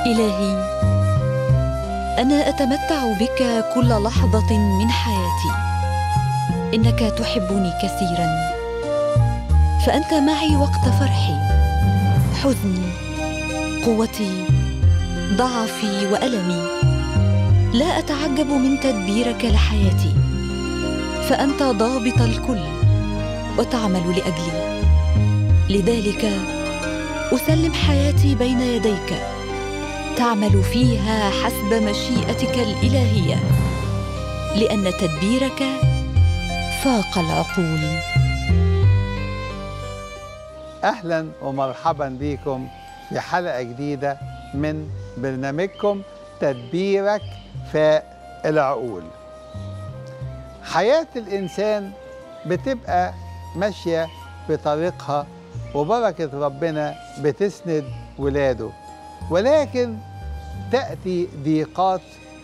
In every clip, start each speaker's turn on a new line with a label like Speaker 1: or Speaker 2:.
Speaker 1: إلهي أنا أتمتع بك كل لحظة من حياتي إنك تحبني كثيرا فأنت معي وقت فرحي حزني قوتي ضعفي وألمي لا أتعجب من تدبيرك لحياتي فأنت ضابط الكل وتعمل لأجلي لذلك أسلم حياتي بين يديك تعمل فيها حسب مشيئتك الإلهية لأن تدبيرك فاق العقول
Speaker 2: اهلا ومرحبا بكم في حلقه جديده من برنامجكم تدبيرك فاق العقول حياه الانسان بتبقى ماشيه بطريقها وبركه ربنا بتسند ولاده ولكن تاتي ضيقات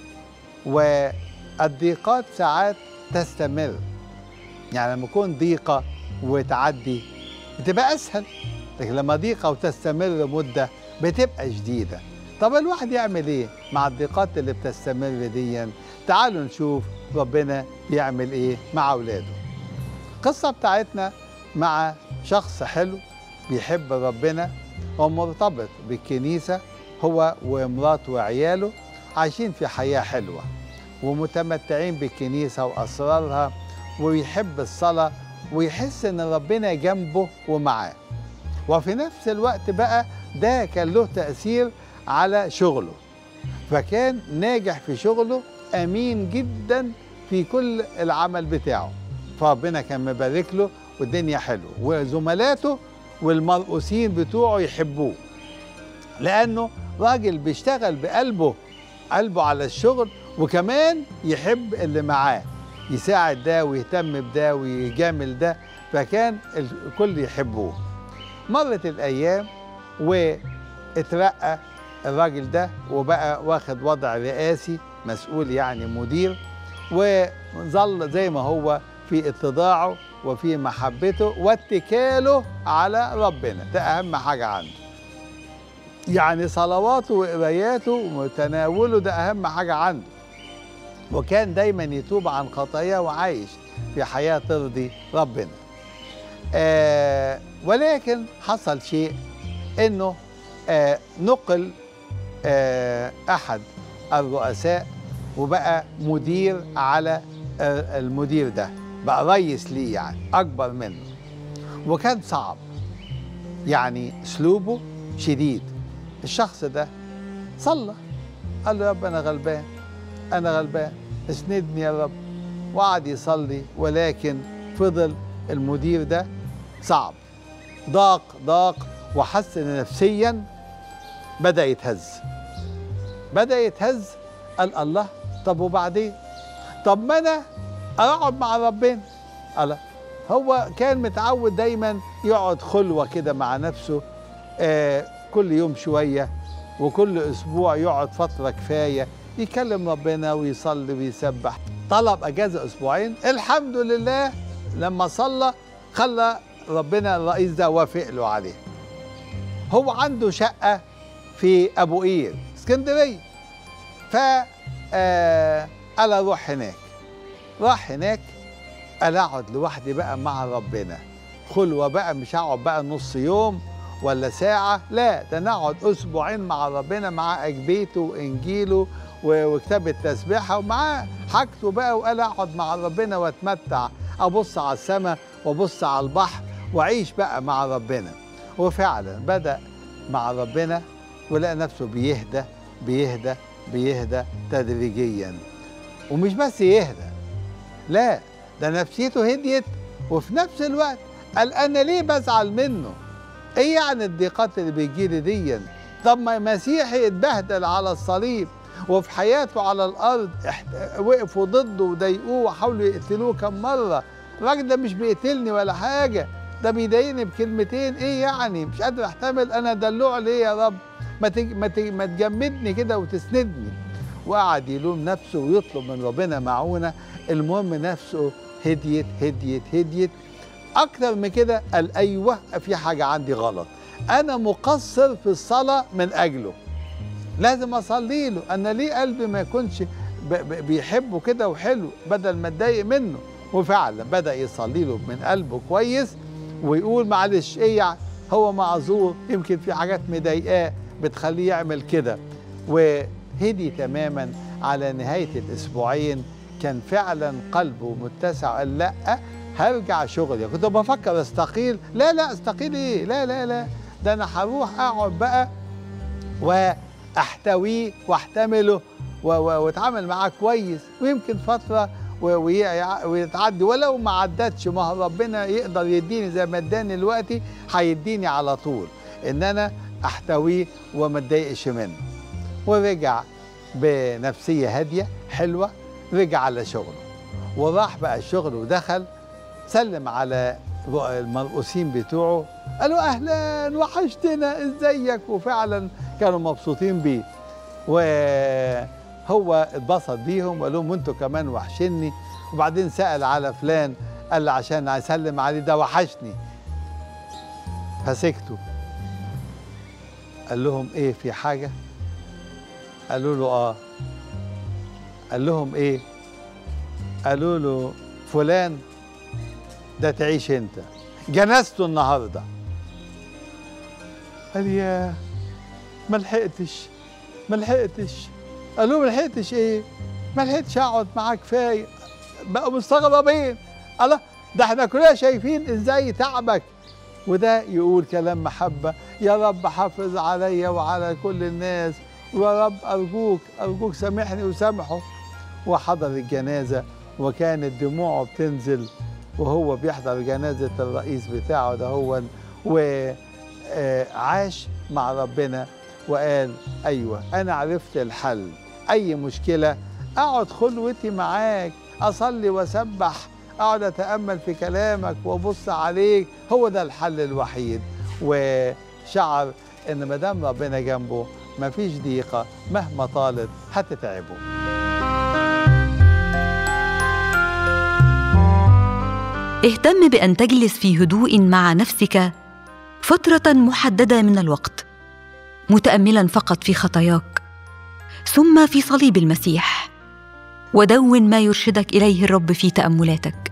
Speaker 2: والضيقات ساعات تستمر يعني لما يكون ضيقه وتعدي بتبقى اسهل لكن لما ضيقه وتستمر مده بتبقى شديده طب الواحد يعمل ايه مع الضيقات اللي بتستمر دي تعالوا نشوف ربنا بيعمل ايه مع اولاده القصه بتاعتنا مع شخص حلو بيحب ربنا ومرتبط بالكنيسه هو ومراته وعياله عايشين في حياه حلوه ومتمتعين بالكنيسه واسرارها ويحب الصلاه ويحس ان ربنا جنبه ومعاه وفي نفس الوقت بقى ده كان له تأثير على شغله فكان ناجح في شغله أمين جدا في كل العمل بتاعه فربنا كان مبارك له والدنيا حلوه وزملاته والمرؤوسين بتوعه يحبوه لأنه راجل بيشتغل بقلبه قلبه على الشغل وكمان يحب اللي معاه يساعد ده ويهتم بده ويجامل ده فكان الكل يحبوه مرت الايام واترقى الراجل ده وبقى واخد وضع رئاسي مسؤول يعني مدير وظل زي ما هو في اتضاعه وفي محبته واتكاله على ربنا ده اهم حاجه عنده يعني صلواته وقراياته وتناوله ده اهم حاجه عنده وكان دايما يتوب عن خطاياه وعايش في حياه ترضي ربنا آه ولكن حصل شيء انه آه نقل آه احد الرؤساء وبقى مدير على آه المدير ده بقى ريس ليه يعني اكبر منه وكان صعب يعني اسلوبه شديد الشخص ده صلى قال له يا رب انا غلبان انا غلبان اسندني يا رب وقعد يصلي ولكن فضل المدير ده صعب ضاق ضاق وحس ان نفسيا بدا يتهز بدا يتهز قال الله طب وبعدين طب ما انا اقعد مع ربنا قال هو كان متعود دايما يقعد خلوه كده مع نفسه آه كل يوم شويه وكل اسبوع يقعد فتره كفايه يكلم ربنا ويصلي ويسبح طلب اجازه اسبوعين الحمد لله لما صلى خلى ربنا الرئيس ده وافق له عليه هو عنده شقه في ابو قير اسكندريه ف قال اروح هناك راح هناك قال اقعد لوحدي بقى مع ربنا خلوه بقى مش هقعد بقى نص يوم ولا ساعه لا ده انا اقعد اسبوعين مع ربنا مع اجبيته وانجيله وكتاب التسبيحه ومعاه حاجته بقى وقال اقعد مع ربنا واتمتع ابص على السماء وابص على البحر واعيش بقى مع ربنا وفعلا بدا مع ربنا ولقى نفسه بيهدى بيهدى بيهدى تدريجيا ومش بس يهدى لا ده نفسيته هديت وفي نفس الوقت قال انا ليه بزعل منه ايه يعني الضيقات اللي بيجيلي دي طب ما مسيحي اتبهدل على الصليب وفي حياته على الارض وقفوا ضده وضايقوه وحاولوا يقتلوه كم مره الراجل ده مش بيقتلني ولا حاجه ده بيضايقني بكلمتين ايه يعني مش قادر احتمل انا دلوع ليه يا رب ما تج... ما, تج... ما تجمدني كده وتسندني وقعد يلوم نفسه ويطلب من ربنا معونه المهم نفسه هديت هديت هديت اكتر من كده قال ايوه في حاجه عندي غلط انا مقصر في الصلاه من اجله لازم اصلي له انا ليه قلبي ما يكونش ب- ب- بيحبه كده وحلو بدل ما اتضايق منه وفعلا بدا يصلي له من قلبه كويس ويقول معلش ايه يعني هو معذور يمكن في حاجات مضايقاه بتخليه يعمل كده وهدي تماما على نهايه الاسبوعين كان فعلا قلبه متسع قال لا هرجع شغلي كنت بفكر استقيل لا لا استقيل ايه لا لا لا ده انا هروح اقعد بقى واحتويه واحتمله و- و- واتعامل معاه كويس ويمكن فتره و- ويع- ويتعدي ولو ما عدتش ما هو ربنا يقدر يديني زي ما اداني دلوقتي هيديني على طول ان انا احتويه وما اتضايقش منه ورجع بنفسيه هاديه حلوه رجع على شغله وراح بقى الشغل ودخل سلم على المرؤوسين بتوعه قالوا اهلا وحشتنا ازيك وفعلا كانوا مبسوطين بيه وهو اتبسط بيهم وقال لهم وانتوا كمان وحشني وبعدين سأل على فلان قال له عشان اسلم عليه ده وحشني فسكتوا قال لهم ايه في حاجة قالوا له اه قال لهم ايه قالوا له فلان ده تعيش انت جنازته النهارده قال يا ما لحقتش ما لحقتش قال له ما لحقتش ايه ما لحقتش اقعد معاك كفايه بقوا مستغربين الله ده احنا كلنا شايفين ازاي تعبك وده يقول كلام محبه يا رب حافظ عليا وعلى كل الناس ويا رب ارجوك ارجوك سامحني وسامحه وحضر الجنازه وكانت دموعه بتنزل وهو بيحضر جنازة الرئيس بتاعه ده هو وعاش مع ربنا وقال أيوة أنا عرفت الحل أي مشكلة أقعد خلوتي معاك أصلي وأسبح أقعد أتأمل في كلامك وأبص عليك هو ده الحل الوحيد وشعر إن ما دام ربنا جنبه مفيش ضيقة مهما طالت هتتعبه
Speaker 1: اهتم بان تجلس في هدوء مع نفسك فتره محدده من الوقت متاملا فقط في خطاياك ثم في صليب المسيح ودون ما يرشدك اليه الرب في تاملاتك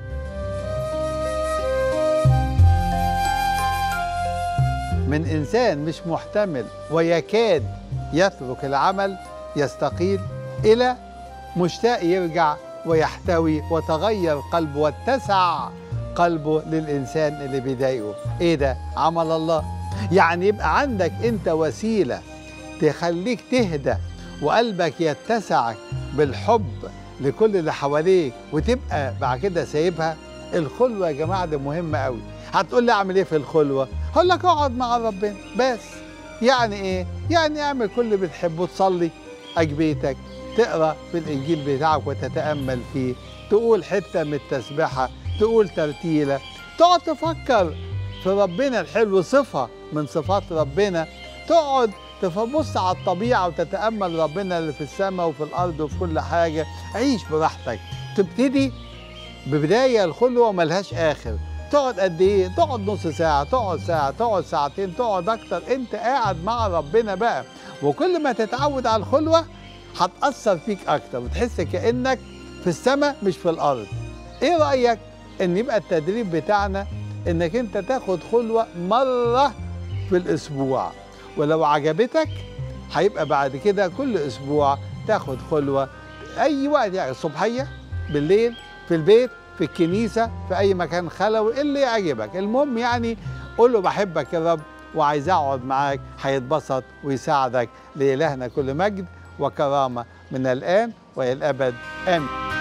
Speaker 2: من انسان مش محتمل ويكاد يترك العمل يستقيل الى مشتاق يرجع ويحتوي وتغير قلبه واتسع قلبه للانسان اللي بيضايقه ايه ده عمل الله يعني يبقى عندك انت وسيله تخليك تهدى وقلبك يتسع بالحب لكل اللي حواليك وتبقى بعد كده سايبها الخلوه يا جماعه ده مهمه قوي هتقول لي اعمل ايه في الخلوه هقول لك اقعد مع ربنا بس يعني ايه يعني اعمل كل اللي بتحبه تصلي اجبيتك تقرا في الانجيل بتاعك وتتامل فيه تقول حته من التسبحه تقول ترتيله تقعد تفكر في ربنا الحلو صفه من صفات ربنا تقعد تبص على الطبيعه وتتامل ربنا اللي في السماء وفي الارض وفي كل حاجه عيش براحتك تبتدي ببدايه الخلوه ملهاش اخر تقعد قد ايه تقعد نص ساعه تقعد ساعه تقعد ساعتين تقعد اكتر انت قاعد مع ربنا بقى وكل ما تتعود على الخلوه هتاثر فيك اكتر وتحس كانك في السماء مش في الارض ايه رايك ان يبقى التدريب بتاعنا انك انت تاخد خلوه مره في الاسبوع ولو عجبتك هيبقى بعد كده كل اسبوع تاخد خلوه اي وقت يعني الصبحيه بالليل في البيت في الكنيسه في اي مكان خلوي اللي يعجبك المهم يعني قول له بحبك يا رب وعايز اقعد معاك هيتبسط ويساعدك لالهنا كل مجد وكرامه من الان والى الابد امين